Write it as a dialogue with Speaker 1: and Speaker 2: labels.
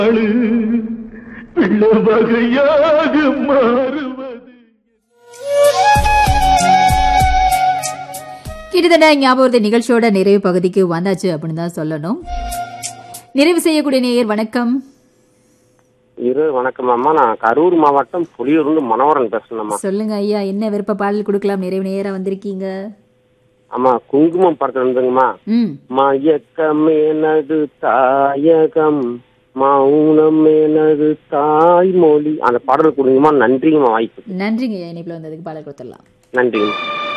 Speaker 1: ஆளு பிள்ளை வகையாக மாறுவது
Speaker 2: கிட்டத்தட்ட ஞாபகத்தை நிகழ்ச்சியோட நிறைவு பகுதிக்கு வந்தாச்சு அப்படின்னு தான் சொல்லணும் நிறைவு செய்யக்கூடிய நேயர் வணக்கம்
Speaker 3: இரு வணக்கம் அம்மா நான் கரூர் மாவட்டம் புலியூர்ந்து மனோகரன் பேசுனேம்மா
Speaker 2: சொல்லுங்க ஐயா என்ன விருப்ப பாடல் கொடுக்கலாம் நிறைவு நேரா வந்திருக்கீங்க
Speaker 3: அம்மா குங்குமம் படத்துல இருந்துங்கம்மா
Speaker 2: ம்
Speaker 3: மயக்கமேனது தாயகம் மௌனம் எனது தாய்மொழி அந்த பாடல் கொடுங்கம்மா நன்றிங்கம்மா வாய்ப்பு
Speaker 2: நன்றிங்க ஐயா இணைப்பில் வந்ததுக்கு பாடல் கொடுத்துடலாம்
Speaker 3: நன்றிங்கம்மா